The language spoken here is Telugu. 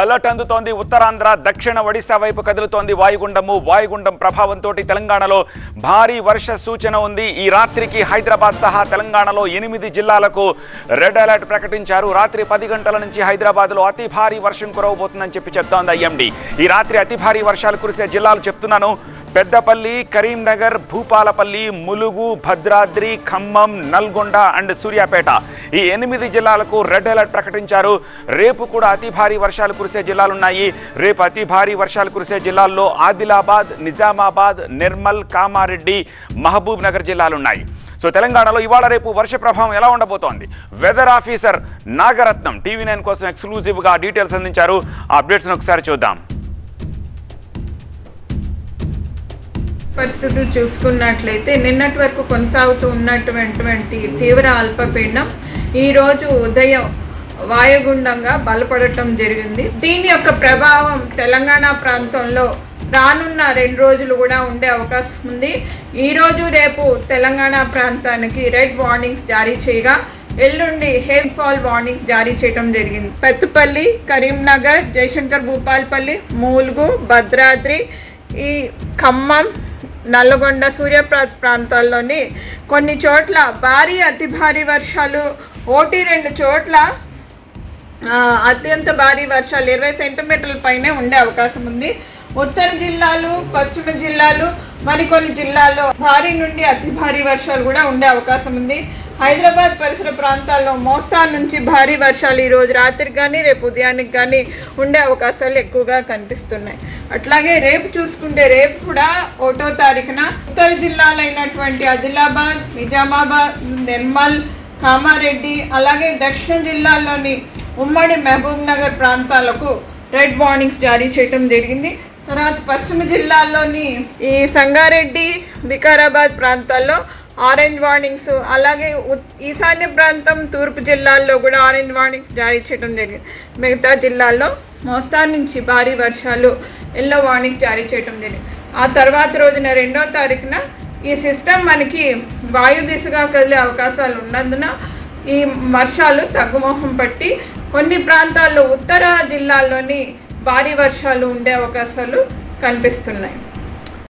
అలర్ట్ అందుతోంది ఉత్తరాంధ్ర దక్షిణ ఒడిశా వైపు కదులుతోంది వాయుగుండము వాయుగుండం ప్రభావంతో తెలంగాణలో భారీ వర్ష సూచన ఉంది ఈ రాత్రికి హైదరాబాద్ సహా తెలంగాణలో ఎనిమిది జిల్లాలకు రెడ్ అలర్ట్ ప్రకటించారు రాత్రి పది గంటల నుంచి హైదరాబాద్లో అతి భారీ వర్షం కురవబోతుందని చెప్పి చెప్తోంది ఐఎండి ఈ రాత్రి అతి భారీ వర్షాలు కురిసే జిల్లాలు చెప్తున్నాను పెద్దపల్లి కరీంనగర్ భూపాలపల్లి ములుగు భద్రాద్రి ఖమ్మం నల్గొండ అండ్ సూర్యాపేట ఈ ఎనిమిది జిల్లాలకు రెడ్ అలర్ట్ ప్రకటించారు రేపు కూడా అతి భారీ వర్షాలు కురిసే జిల్లాలున్నాయి రేపు అతి భారీ వర్షాలు కురిసే జిల్లాల్లో ఆదిలాబాద్ నిజామాబాద్ నిర్మల్ కామారెడ్డి మహబూబ్ నగర్ జిల్లాలున్నాయి సో తెలంగాణలో ఇవాళ రేపు వర్ష ప్రభావం ఎలా ఉండబోతోంది weather officer Nagaratnam TV nine కోసం ఎక్స్క్లూజివ్గా డీటెయిల్స్ అందించారు ఆ అప్డేట్స్ని ఒకసారి చూద్దాం పరిస్థితులు చూసుకున్నట్లయితే నిన్నటి వరకు కొనసాగుతూ ఉన్నటువంటి తీవ్ర అల్పపీడనం ఈరోజు ఉదయం వాయుగుండంగా బలపడటం జరిగింది దీని యొక్క ప్రభావం తెలంగాణ ప్రాంతంలో రానున్న రెండు రోజులు కూడా ఉండే అవకాశం ఉంది ఈరోజు రేపు తెలంగాణ ప్రాంతానికి రెడ్ వార్నింగ్స్ జారీ చేయగా ఎల్లుండి హెయిర్ ఫాల్ వార్నింగ్స్ జారీ చేయడం జరిగింది పెద్దపల్లి కరీంనగర్ జయశంకర్ భూపాల్పల్లి మూలుగు భద్రాద్రి ఈ ఖమ్మం నల్లగొండ సూర్యాపేట ప్రాంతాల్లోని కొన్ని చోట్ల భారీ అతి భారీ వర్షాలు ఒకటి రెండు చోట్ల ఆ, అత్యంత భారీ వర్షాలు ఇరవై సెంటీమీటర్ల పైనే ఉండే అవకాశం ఉంది ఉత్తర జిల్లాలు పశ్చిమ జిల్లాలు మరికొన్ని జిల్లాల్లో భారీ నుండి అతి భారీ వర్షాలు కూడా ఉండే అవకాశం ఉంది హైదరాబాద్ పరిసర ప్రాంతాల్లో మోస్తారు నుంచి భారీ వర్షాలు ఈ రోజు రాత్రికి కానీ రేపు ఉదయానికి కానీ ఉండే అవకాశాలు ఎక్కువగా కనిపిస్తున్నాయి అట్లాగే రేపు చూసుకుంటే రేపు కూడా ఒకటో తారీఖున ఉత్తర జిల్లాలైనటువంటి ఆదిలాబాద్ నిజామాబాద్ నిర్మల్ కామారెడ్డి అలాగే దక్షిణ జిల్లాల్లోని ఉమ్మడి మహబూబ్ నగర్ ప్రాంతాలకు రెడ్ వార్నింగ్స్ జారీ చేయడం జరిగింది తర్వాత పశ్చిమ జిల్లాల్లోని ఈ సంగారెడ్డి వికారాబాద్ ప్రాంతాల్లో ఆరెంజ్ వార్నింగ్స్ అలాగే ఉత్- ఈశాన్య ప్రాంతం తూర్పు జిల్లాల్లో కూడా ఆరెంజ్ వార్నింగ్స్ జారీ చేయడం జరిగింది మిగతా జిల్లాల్లో మోస్తారు నుంచి భారీ వర్షాలు ఎల్లో వార్నింగ్స్ జారీ చేయడం జరిగింది ఆ తర్వాత రోజున రెండో తారీఖున ఈ సిస్టమ్ మనకి వాయు దిశగా కదిలే అవకాశాలు ఉన్నందున ఈ వర్షాలు తగ్గుముఖం పట్టి కొన్ని ప్రాంతాల్లో ఉత్తర జిల్లాల్లోని భారీ వర్షాలు ఉండే అవకాశాలు కనిపిస్తున్నాయి